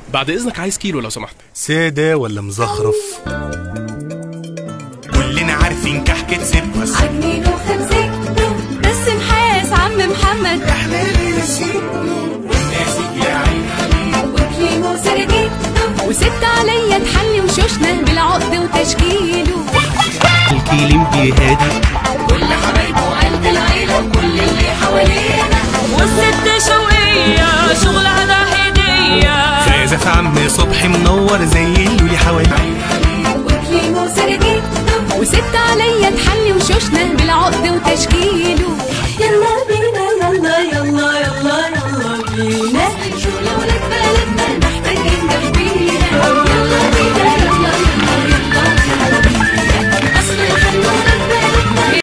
بعد اذنك عايز كيلو لو سمحت سادة ولا مزخرف كلنا عارفين كحكة سبوس عجنين وخبزك بس نحاس عم محمد احنا اللي نسيبه والناس يا عين عليه وكليم وسردين وست عليا تحلي وشوشنا بالعقد وتشكيله الكيلم بيهادي كل حبايبه وقلب العيلة وكل اللي حوالينا والست شوقية شغلها هدية فايزة في عم صبحي منور زي اللي حوالي وكليم وسردين وست عليا تحلي وشوشنا بالعقد وتشكيله